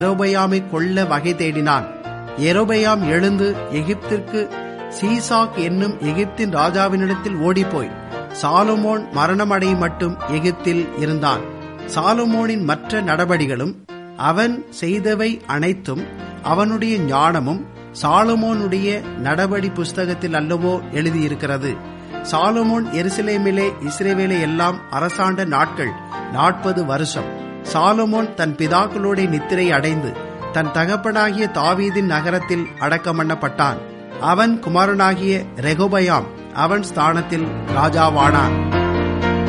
எரோபயாமை கொல்ல வகை தேடினான் எரோபயாம் எழுந்து எகிப்திற்கு சீசாக் என்னும் எகிப்தின் ராஜாவினிடத்தில் ஓடிப்போய் சாலுமோன் மரணமடையும் மட்டும் எகிப்தில் இருந்தான் சாலுமோனின் மற்ற நடபடிகளும் அவன் செய்தவை அனைத்தும் அவனுடைய ஞானமும் சாலுமோனுடைய நடபடி புஸ்தகத்தில் அல்லவோ எழுதியிருக்கிறது சாலுமோன் எருசலேமிலே இஸ்ரேவேலை எல்லாம் அரசாண்ட நாட்கள் நாற்பது வருஷம் சாலுமோன் தன் பிதாக்களோட நித்திரை அடைந்து தன் தகப்பனாகிய தாவீதின் நகரத்தில் அடக்கம் பண்ணப்பட்டான் அவன் குமாரனாகிய ரெகோபயாம் அவன் ஸ்தானத்தில் ராஜாவானான்